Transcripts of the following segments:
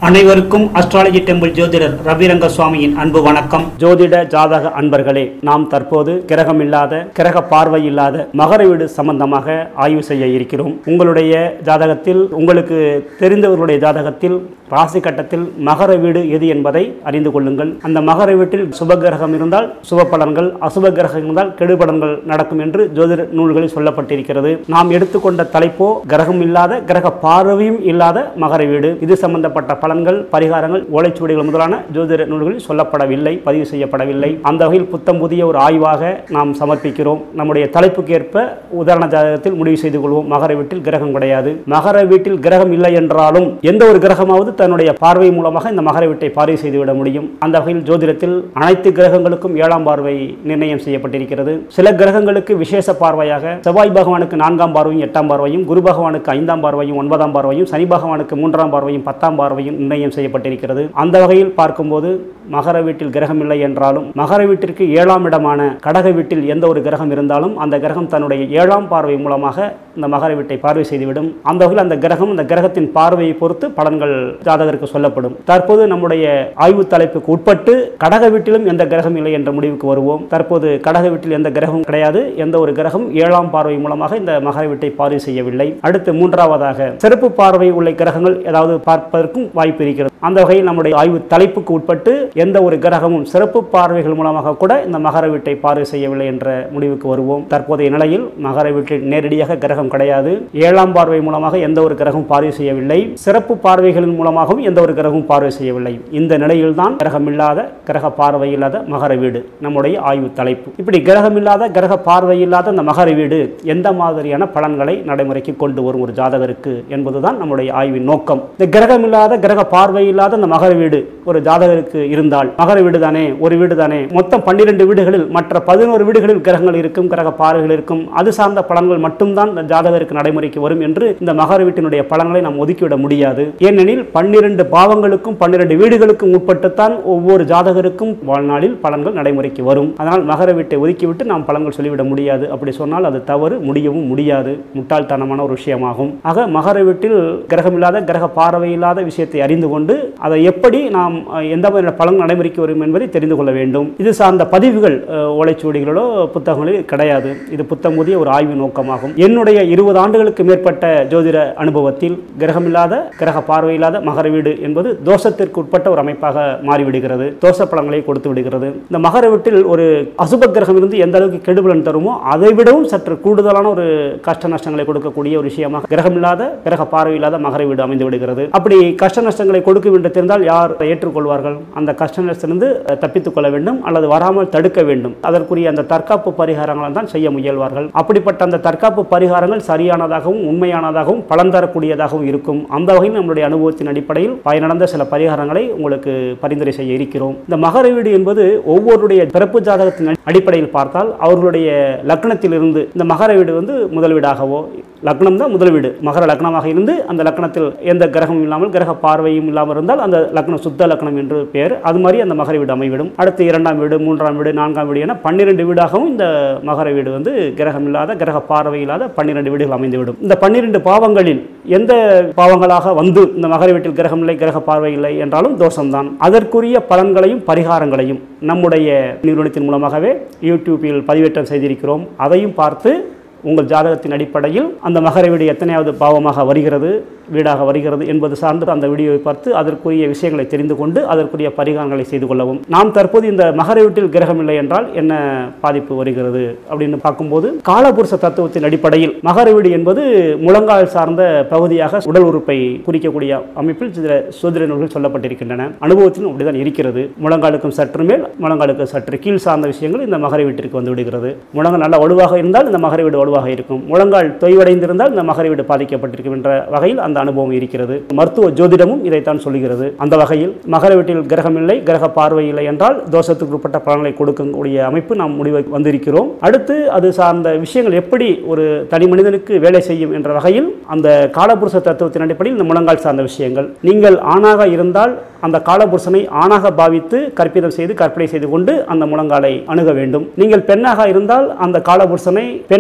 அனைவருக்கும் astrology temple ஜோதிடர் ரவிரங்க சுவாமியின் அன்பு வணக்கம் ஜோதிட ஜாதக அன்பர்களே நாம் தற்போது கிரகம் இல்லாத கிரக பார்வை இல்லாத மகர வீடு சம்பந்தமாக ஆய்வு செய்ய இருக்கிறோம் உங்களுடைய ஜாதகத்தில் உங்களுக்கு தெரிந்தவர்களுடைய ஜாதகத்தில் ராசி கட்டத்தில் மகர வீடு எது என்பதை அறிந்து கொள்ளுங்கள் அந்த மகர வீட்டில் சுப கிரகம் இருந்தால் சுப பலன்கள் அசுப கிரகம் இருந்தால் கெடு பலன்கள் நடக்கும் என்று ஜோதிட நூல்களில் சொல்லப்பட்டிருக்கிறது நாம் எடுத்துக்கொண்ட தலைப்போ கிரகம் இல்லாத கிரக பார்வையும் இல்லாத மகர வீடு இது சம்பந்தப்பட்ட பலன்கள் பரிகாரங்கள் ஓலைச்சுவடிகள் முதலான ஜோதிட நூல்களில் சொல்லப்படவில்லை பதிவு செய்யப்படவில்லை அந்த வகையில் புத்தம் புதிய ஒரு ஆய்வாக நாம் சமர்ப்பிக்கிறோம் நம்முடைய தலைப்புக்கேற்ப உதாரண ஜாதகத்தில் முடிவு செய்து கொள்வோம் மகர வீட்டில் கிரகம் கிடையாது மகர வீட்டில் கிரகம் இல்லை என்றாலும் எந்த ஒரு கிரகமாவது தன்னுடைய பார்வை மூலமாக இந்த மகர வீட்டை பார்வை செய்துவிட முடியும் அந்த வகையில் ஜோதிடத்தில் அனைத்து கிரகங்களுக்கும் ஏழாம் பார்வை நிர்ணயம் செய்யப்பட்டிருக்கிறது சில கிரகங்களுக்கு விசேஷ பார்வையாக செவ்வாய் பகவானுக்கு நான்காம் பார்வையும் எட்டாம் பார்வையும் குரு பகவானுக்கு ஐந்தாம் பார்வையும் ஒன்பதாம் பார்வையும் சனி பகவானுக்கு மூன்றாம் பார்வையும் பத்தாம் பார்வையும் நிர்ணயம் செய்யப்பட்டிருக்கிறது அந்த வகையில் பார்க்கும்போது மகர வீட்டில் கிரகம் இல்லை என்றாலும் மகர வீட்டிற்கு ஏழாம் இடமான கடக வீட்டில் எந்த ஒரு கிரகம் இருந்தாலும் அந்த கிரகம் தன்னுடைய ஏழாம் பார்வை மூலமாக இந்த மகர வீட்டை பார்வை செய்துவிடும் அந்த வகையில் அந்த கிரகம் அந்த கிரகத்தின் பார்வையை பொறுத்து பலன்கள் ஜாதகருக்கு சொல்லப்படும் தற்போது நம்முடைய ஆய்வு தலைப்புக்கு உட்பட்டு கடக வீட்டிலும் எந்த கிரகம் இல்லை என்ற முடிவுக்கு வருவோம் தற்போது கடக வீட்டில் எந்த கிரகம் கிடையாது எந்த ஒரு கிரகம் ஏழாம் பார்வை மூலமாக இந்த மகர வீட்டை பார்வை செய்யவில்லை அடுத்து மூன்றாவதாக சிறப்பு பார்வை உள்ள கிரகங்கள் ஏதாவது பார்ப்பதற்கும் வாய்ப்பு இருக்கிறது அந்த வகையில் நம்முடைய ஆய்வு தலைப்புக்கு உட்பட்டு எந்த ஒரு கிரகமும் சிறப்பு பார்வைகள் மூலமாக கூட இந்த மகர வீட்டை பார்வை செய்யவில்லை என்ற முடிவுக்கு வருவோம் தற்போதைய நிலையில் மகர வீட்டில் நேரடியாக கிரகம் கிடையாது ஏழாம் பார்வை மூலமாக எந்த ஒரு கிரகம் பார்வை செய்யவில்லை சிறப்பு பார்வைகளின் மூலமாகவும் எந்த ஒரு கிரகமும் பார்வை செய்யவில்லை இந்த நிலையில்தான் கிரகம் இல்லாத கிரக பார்வை இல்லாத மகர வீடு நம்முடைய ஆய்வு தலைப்பு இப்படி கிரகம் இல்லாத கிரக பார்வை இல்லாத அந்த மகர வீடு எந்த மாதிரியான பலன்களை நடைமுறைக்கு கொண்டு வரும் ஒரு ஜாதகருக்கு என்பதுதான் நம்முடைய ஆய்வின் நோக்கம் இந்த கிரகம் இல்லாத கிரக பார்வை இல்லாத அந்த மகர வீடு ஒரு ஜாதகருக்கு இருந்தால் மகர வீடு தானே ஒரு வீடு தானே மொத்தம் பன்னிரெண்டு வீடுகளில் மற்ற பதினோரு வீடுகளில் கிரகங்கள் இருக்கும் கிரக பார்வைகள் இருக்கும் அது சார்ந்த பலன்கள் மட்டும்தான் இந்த ஜாதகருக்கு நடைமுறைக்கு வரும் என்று இந்த மகர வீட்டினுடைய பலன்களை நாம் ஒதுக்கிவிட முடியாது ஏனெனில் பன்னிரண்டு பாவங்களுக்கும் பன்னிரண்டு வீடுகளுக்கும் உட்பட்டுத்தான் ஒவ்வொரு ஜாதகருக்கும் வாழ்நாளில் பலன்கள் நடைமுறைக்கு வரும் அதனால் மகர வீட்டை ஒதுக்கிவிட்டு நாம் பலன்கள் சொல்லிவிட முடியாது அப்படி சொன்னால் அது தவறு முடியவும் முடியாது முட்டாள்தனமான ஒரு விஷயமாகும் ஆக மகர வீட்டில் கிரகம் இல்லாத கிரக பார்வை இல்லாத விஷயத்தை அறிந்து கொண்டு அதை எப்படி நாம் அஹ், எந்த மாதிரியான பலன் நடைமுறைக்கு வரும் என்பதை தெரிந்து கொள்ள வேண்டும் இது சார்ந்த பதிவுகள் அஹ், ஓலைச்சுவடிகளோ புத்தகங்களில் கிடையாது இது புத்தம் புதிய ஒரு ஆய்வு நோக்கமாகும் என்னுடைய இருபது ஆண்டுகளுக்கு மேற்பட்ட ஜோதிட அனுபவத்தில் கிரகமில்லாத கிரக பார்வையில்லாத மகர வீடு என்பது தோஷத்திற்கு உட்பட்ட ஒரு அமைப்பாக மாறிவிடுகிறது தோஷ பலன்களை கொடுத்து விடுகிறது இந்த மகர வீட்டில் ஒரு அசுப கிரகம் இருந்து எந்த அளவுக்கு கெடுபலன் தருமோ அதை விடவும் சற்று கூடுதலான ஒரு கஷ்ட நஷ்டங்களை கொடுக்கக்கூடிய ஒரு விஷயமாக கிரகமில்லாத கிரக பார்வையில்லாத மகர வீடு அமைந்து விடுகிறது அப்படி கஷ்ட நஷ்டங்களை கொடுக்க வேண்டும் தெரிந்தால் யார் ஏற்றுக்கொள்வார்கள் அந்த கஷ்ட நஷ்டத்திலிருந்து அஹ், தப்பித்துக் கொள்ள வேண்டும் அல்லது வராமல் தடுக்க வேண்டும் அதற்குரிய அந்த தற்காப்பு பரிகாரங்களை தான் செய்ய முயல்வார்கள் அப்படிப்பட்ட அந்த தற்காப்பு பரிகாரங்கள் சரியானதாகவும் உண்மையானதாகவும் பலன் தரக்கூடியதாகவும் இருக்கும் அந்த வகையில் நம்மளுடைய அனுபவத்தின் அடிப்படையில் பயனடைந்த சில பரிகாரங்களை உங்களுக்கு பரிந்துரை செய்ய இருக்கிறோம் இந்த மகர வீடு என்பது ஒவ்வொருடைய பிறப்பு ஜாதகத்தின் அடிப்படையில் பார்த்தால் அவர்களுடைய லக்னத்திலிருந்து இந்த மகர வீடு வந்து முதல் வீடாகவோ லக்னம் தான் முதல் வீடு மகர லக்னமாக இருந்து அந்த லக்னத்தில் எந்த கிரகமும் இல்லாமல் கிரக பார்வையும் இல்லாமல் இருந்தால் அந்த லக்னம் சுத்த லக்னம் என்று பெயர் அது மாதிரி அந்த மகர வீடு அமைவிடும் அடுத்து இரண்டாம் வீடு மூன்றாம் வீடு நான்காம் வீடு என பன்னிரெண்டு வீடாகவும் இந்த மகர வீடு வந்து கிரகம் இல்லாத கிரக பார்வை இல்லாத பன்னிரெண்டு வீடுகள் அமைந்துவிடும் இந்த பன்னிரெண்டு பாவங்களில் எந்த பாவங்களாக வந்து இந்த மகர வீட்டில் கிரகம் இல்லை கிரக பார்வை இல்லை என்றாலும் தோஷம்தான் அதற்குரிய பலன்களையும் பரிகாரங்களையும் நம்முடைய நிறுவனத்தின் மூலமாகவே யூடியூப்பில் பதிவேற்றம் செய்திருக்கிறோம் அதையும் பார்த்து உங்கள் ஜாதகத்தின் அடிப்படையில் அந்த மகர வீடு எத்தனையாவது பாவமாக வருகிறது வீடாக வருகிறது என்பது சார்ந்து அந்த வீடியோவை பார்த்து அதற்குரிய விஷயங்களை தெரிந்து கொண்டு அதற்குரிய பரிகாரங்களை செய்து கொள்ளவும் நாம் தற்போது இந்த மகர வீட்டில் கிரகம் இல்லை என்றால் என்ன பாதிப்பு வருகிறது அப்படின்னு பார்க்கும்போது காலபுருஷ தத்துவத்தின் அடிப்படையில் மகர வீடு என்பது முழங்கால் சார்ந்த பகுதியாக உடல் உறுப்பை குறிக்கக்கூடிய அமைப்பில் சில சோதனை நூல்கள் சொல்லப்பட்டிருக்கின்றன அனுபவத்திலும் அப்படிதான் இருக்கிறது முழங்காலுக்கும் சற்று மேல் முழங்காலுக்கு சற்று கீழ் சார்ந்த விஷயங்கள் இந்த மகர வீட்டிற்கு வந்து விடுகிறது முழங்கால் நல்ல வலுவாக இருந்தால் இந்த மகர வீடு வலுவாக இருக்கும் முழங்கால் தொய்வடைந்திருந்தால் இந்த மகர வீடு பாதிக்கப்பட்டிருக்கும் என்ற வகையில் அந்த அனுபவம் இருக்கிறது மருத்துவ ஜோதிடமும் இதைத்தான் சொல்லுகிறது அந்த வகையில் மகர வீட்டில் கிரகம் இல்லை கிரக பார்வை இல்லை என்றால் தோஷத்துக்கு உட்பட்ட பலன்களை கொடுக்கக்கூடிய அமைப்பு நாம் முடிவு வந்திருக்கிறோம் அடுத்து அது சார்ந்த விஷயங்கள் எப்படி ஒரு தனி மனிதனுக்கு வேலை செய்யும் என்ற வகையில் அந்த காலபுருஷ தத்துவத்தின் அடிப்படையில் இந்த முழங்கால் சார்ந்த விஷயங்கள் நீங்கள் ஆணாக இருந்தால் அந்த காலபுருஷனை ஆணாக பாவித்து கற்பிதம் செய்து கற்பனை செய்து கொண்டு அந்த முழங்காலை அணுக வேண்டும் நீங்கள் பெண்ணாக இருந்தால் அந்த காலபுருஷனை பெண்ணாக கற்ப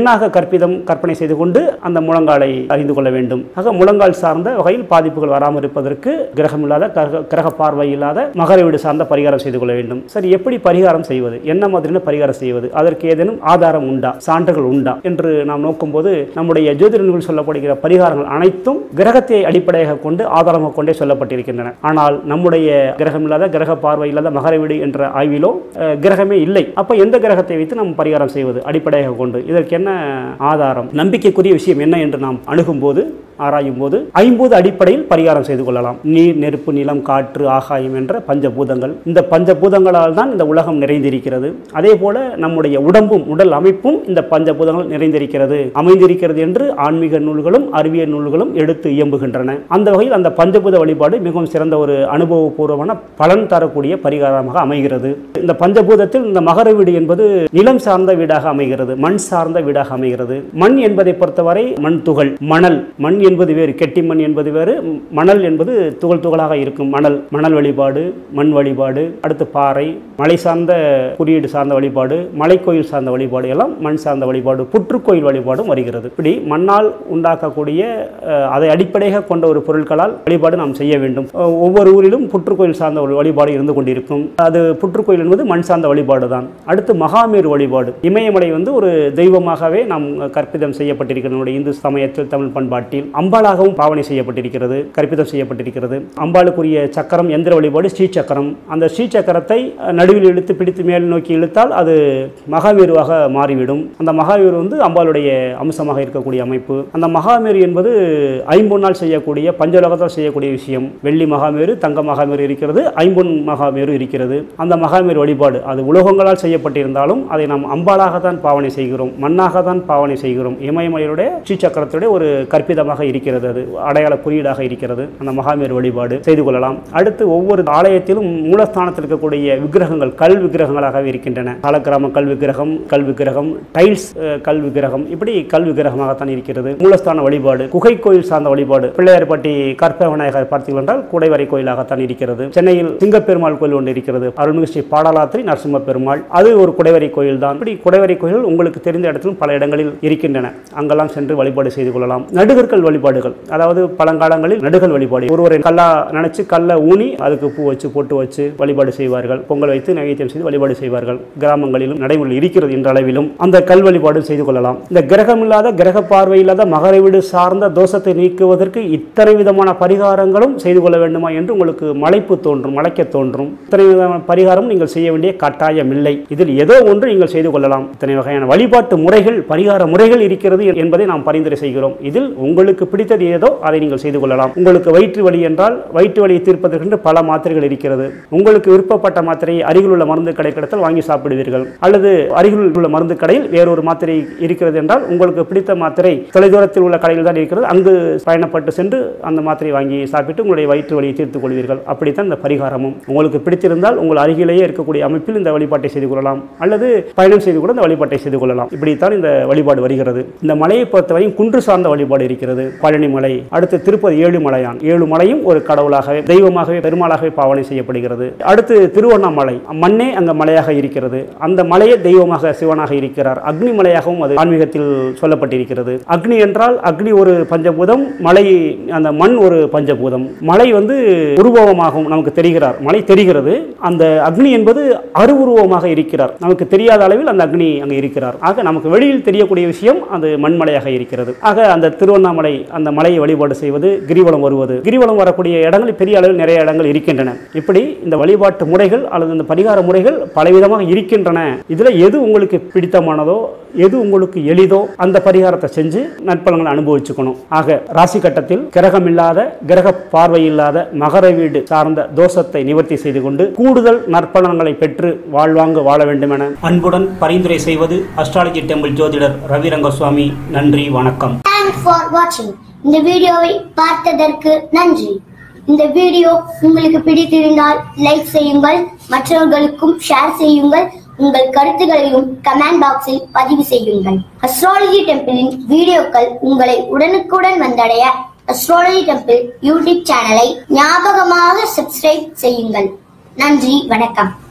கற்பிதம் கற்பனை செய்து கொண்டு அந்த முழங்காலை அறிந்து கொள்ள வேண்டும் ஆக முழங்கால் சார்ந்த வகையில் பாதிப்புகள் வராமல் இருப்பதற்கு கிரகம் இல்லாத கிரக- கிரக பார்வை இல்லாத மகர வீடு சார்ந்த பரிகாரம் செய்து கொள்ள வேண்டும் சரி எப்படி பரிகாரம் செய்வது என்ன மாதிரியான பரிகாரம் செய்வது அதற்கு ஏதேனும் ஆதாரம் உண்டா சான்றுகள் உண்டா என்று நாம் நோக்கும்போது நம்முடைய ஜோதிட நூலில் சொல்லப்படுகிற பரிகாரங்கள் அனைத்தும் கிரகத்தை அடிப்படையாக கொண்டு ஆதாரமாக கொண்டே சொல்லப்பட்டிருக்கின்றன ஆனால் நம்முடைய கிரகம் இல்லாத கிரக பார்வை இல்லாத மகர வீடு என்ற ஆய்விலோ அஹ், கிரகமே இல்லை அப்ப எந்த கிரகத்தை வைத்து நாம் பரிகாரம் செய்வது அடிப்படையாக கொண்டு இதற்கு என்ன ஆதாரம் நம்பிக்கைக்குரிய விஷயம் என்ன என்று நாம் அணுகும்போது ஆராயும் போது ஐம்பது அடிப்படையில் பரிகாரம் செய்து கொள்ளலாம் நீர் நெருப்பு நிலம் காற்று ஆகாயம் என்ற பஞ்சபூதங்கள் இந்த பஞ்சபூதங்களால் தான் இந்த உலகம் நிறைந்திருக்கிறது அதே போல நம்முடைய உடம்பும் உடல் அமைப்பும் இந்த பஞ்சபூதங்கள் நிறைந்திருக்கிறது அமைந்திருக்கிறது என்று ஆன்மீக நூல்களும் அறிவியல் நூல்களும் எடுத்து இயம்புகின்றன அந்த வகையில் அந்த பஞ்சபூத வழிபாடு மிகவும் சிறந்த ஒரு அனுபவபூர்வமான பலன் தரக்கூடிய பரிகாரமாக அமைகிறது இந்த பஞ்சபூதத்தில் இந்த மகர வீடு என்பது நிலம் சார்ந்த வீடாக அமைகிறது மண் சார்ந்த வீடாக அமைகிறது மண் என்பதை பொறுத்தவரை மண் துகள் மணல் மண் என்பது வேறு கெட்டி மண் என்பது வேறு ம், மணல் என்பது துகள் துகளாக இருக்கும் மணல் மணல் வழிபாடு மண் வழிபாடு அடுத்து பாறை மலை சார்ந்த குறியீடு சார்ந்த வழிபாடு மலைக்கோயில் சார்ந்த வழிபாடு எல்லாம் மண் சார்ந்த வழிபாடு புற்றுக்கோயில் வழிபாடும் வருகிறது இப்படி மண்ணால் உண்டாக்கக்கூடிய அஹ், அதை அடிப்படையாக கொண்ட ஒரு பொருட்களால் வழிபாடு நாம் செய்ய வேண்டும் அஹ், ஒவ்வொரு ஊரிலும் புற்றுக்கோயில் சார்ந்த ஒரு வழிபாடு இருந்து கொண்டிருக்கும் அது புற்றுக்கோயில் என்பது மண் சார்ந்த வழிபாடு தான் அடுத்து மகாமேரு வழிபாடு இமயமலை வந்து ஒரு தெய்வமாகவே நாம் கற்பிதம் செய்யப்பட்டிருக்கிறது நம்முடைய இந்து சமயத்தில் தமிழ் பண்பாட்டில் அம்பாளாகவும் பாவனை செய்யப்பட்டிருக்கிறது கற்பிதம் செய்யப்பட்டிருக்கிறது அம்பாளுக்குரிய சக்கரம் எந்திர வழிபாடு ஸ்ரீ சக்கரம் அந்த ஸ்ரீ சக்கரத்தை அஹ், நடுவில் இழுத்து பிடித்து மேல் நோக்கி இழுத்தால் அது மகாமேருவாக மாறிவிடும் அந்த மகாமேரு வந்து அம்பாளுடைய அம்சமாக இருக்கக்கூடிய அமைப்பு அந்த மகாமேரு என்பது ஐம்பொன்னால் செய்யக்கூடிய பஞ்சலோகத்தால் செய்யக்கூடிய விஷயம் வெள்ளி மகாமேரு தங்க மகாமேரு இருக்கிறது ஐம்பொன் மகாமேரு இருக்கிறது அந்த மகாமேரு வழிபாடு அது உலோகங்களால் செய்யப்பட்டிருந்தாலும் அதை நாம் அம்பாளாக தான் பாவனை செய்கிறோம் மண்ணாக தான் பாவனை செய்கிறோம் இமயமலையுடைய ஸ்ரீ சக்கரத்துடைய ஒரு கற்பிதமாக இருக்கிறது அது அடையாள குறியீடாக இருக்கிறது அந்த மகாமேரு வழிபாடு செய்து கொள்ளலாம் அடுத்து ஒவ்வொரு ஆலயத்திலும் மூலஸ்தானத்தில் இருக்கக்கூடிய விக்கிரகங்கள் கல் விக்கிரகங்களாகவே இருக்கின்றன காலக்கிராம கல் விக்கிரகம் கல் விக்கிரகம் டைல்ஸ் அஹ், கல் விக்கிரகம் இப்படி கல் விக்கிரகமாகத்தான் இருக்கிறது மூலஸ்தான வழிபாடு குகை கோயில் சார்ந்த வழிபாடு பிள்ளையார்பட்டி கற்பக விநாயகர் பார்த்தீர்கள் என்றால் குடைவரை கோயிலாகத்தான் இருக்கிறது சென்னையில் சிங்கப்பெருமாள் கோயில் ஒன்று இருக்கிறது அருள்மிகு ஸ்ரீ பாடலாத்திரி நரசிம்ம பெருமாள் அது ஒரு குடைவரை கோயில் தான் இப்படி குடைவரை கோயில் உங்களுக்கு தெரிந்த இடத்திலும் பல இடங்களில் இருக்கின்றன அங்கெல்லாம் சென்று வழிபாடு செய்து கொள்ளலாம் நடுகற்கள் வழிபாடுகள் அதாவது பழங்காலங்களில் நடுகள் வழிபாடு ஒருவரை கல்லா நினைச்சு கல்லை ஊனி அதுக்கு பூ வச்சு பொட்டு வச்சு வழிபாடு செய்வார்கள் பொங்கல் வைத்து நைவேத்தியம் செய்து வழிபாடு செய்வார்கள் கிராமங்களிலும் நடைமுறையில் இருக்கிறது என்ற அளவிலும் அந்த கல் வழிபாடு செய்து கொள்ளலாம் இந்த கிரகம் இல்லாத கிரக பார்வை இல்லாத மகர வீடு சார்ந்த தோஷத்தை நீக்குவதற்கு இத்தனை விதமான பரிகாரங்களும் செய்து கொள்ள வேண்டுமா என்று உங்களுக்கு மலைப்பு தோன்றும் மலைக்க தோன்றும் இத்தனை விதமான பரிகாரம் நீங்கள் செய்ய வேண்டிய கட்டாயம் இல்லை இதில் ஏதோ ஒன்று நீங்கள் செய்து கொள்ளலாம் இத்தனை வகையான வழிபாட்டு முறைகள் பரிகார முறைகள் இருக்கிறது என்பதை நாம் பரிந்துரை செய்கிறோம் இதில் உங்களுக்கு பிடித்தது ஏதோ அதை நீங்கள் செய்து கொள்ளலாம் உங்களுக்கு வயிற்று வலி என்றால் வயிற்று வலியை தீர்ப்பதற்கென்று பல மாத்திரைகள் இருக்கிறது உங்களுக்கு விருப்பப்பட்ட மாத்திரையை அருகில் உள்ள மருந்து கடை கிடைத்தால் வாங்கி சாப்பிடுவீர்கள் அல்லது அருகில் உள்ள மருந்து கடையில் வேறொரு மாத்திரை இருக்கிறது என்றால் உங்களுக்கு பிடித்த மாத்திரை தொலைதூரத்தில் உள்ள கடையில் தான் இருக்கிறது அங்கு பயணப்பட்டு சென்று அந்த மாத்திரையை வாங்கி சாப்பிட்டு உங்களுடைய வயிற்று வலியை தீர்த்துக் கொள்வீர்கள் அப்படித்தான் இந்த பரிகாரமும் உங்களுக்கு பிடித்திருந்தால் உங்கள் அருகிலேயே இருக்கக்கூடிய அமைப்பில் இந்த வழிபாட்டை செய்து கொள்ளலாம் அல்லது பயணம் செய்து கூட இந்த வழிபாட்டை செய்து கொள்ளலாம் இப்படித்தான் இந்த வழிபாடு வருகிறது இந்த மலையை பொறுத்தவரையும் குன்று சார்ந்த வழிபாடு இருக்கிறது பழனி மலை அடுத்து திருப்பதி ஏழுமலையான் ஏழு மலையும் ஒரு கடவுளாகவே தெய்வமாகவே பெருமாளாகவே பாவனை செய்யப்படுகிறது அடுத்து திருவண்ணாமலை மண்ணே அங்க மலையாக இருக்கிறது அந்த மலையே தெய்வமாக சிவனாக இருக்கிறார் அக்னி மலையாகவும் அது ஆன்மீகத்தில் சொல்லப்பட்டிருக்கிறது அக்னி என்றால் அக்னி ஒரு பஞ்சபூதம் மலை அந்த மண் ஒரு பஞ்சபூதம் மலை வந்து உருவகமாகவும் நமக்கு தெரிகிறார் மலை தெரிகிறது அந்த அக்னி என்பது அருவுருவமாக இருக்கிறார் நமக்கு தெரியாத அளவில் அந்த அக்னி அங்கே இருக்கிறார் ஆக நமக்கு வெளியில் தெரியக்கூடிய விஷயம் அது மண்மலையாக இருக்கிறது ஆக அந்த திருவண்ணாமலை அந்த மலையை வழிபாடு செய்வது கிரிவலம் வருவது கிரிவலம் வரக்கூடிய இடங்கள் பெரிய அளவில் நிறைய இடங்கள் இருக்கின்றன இப்படி இந்த வழிபாட்டு முறைகள் அல்லது இந்த பரிகார முறைகள் பலவிதமாக இருக்கின்றன இதில் எது உங்களுக்கு பிடித்தமானதோ எது உங்களுக்கு எளிதோ அந்த பரிகாரத்தை செஞ்சு நற்பலன்களை அனுபவிச்சுக்கணும் ஆக ராசி கட்டத்தில் கிரகம் இல்லாத கிரக பார்வை இல்லாத மகர வீடு சார்ந்த தோஷத்தை நிவர்த்தி செய்து கொண்டு கூடுதல் நற்பலன்களை பெற்று வாழ்வாங்க வாழ வேண்டும் என அன்புடன் பரிந்துரை செய்வது அஸ்ட்ராலஜி டெம்பிள் ஜோதிடர் ரவிரங்க சுவாமி நன்றி வணக்கம் தேங்க்ஸ் ஃபார் வாட்சிங் இந்த வீடியோவை பார்த்ததற்கு நன்றி இந்த வீடியோ உங்களுக்கு பிடித்திருந்தால் லைக் செய்யுங்கள் மற்றவர்களுக்கும் ஷேர் செய்யுங்கள் உங்கள் கருத்துகளையும் கமெண்ட் பாக்ஸில் பதிவு செய்யுங்கள் அஸ்ட்ராலஜி டெம்பிளின் வீடியோக்கள் உங்களை உடனுக்குடன் வந்தடைய அஸ்ட்ராலஜி டெம்பிள் யூடியூப் சேனலை ஞாபகமாக சப்ஸ்கிரைப் செய்யுங்கள் நன்றி வணக்கம்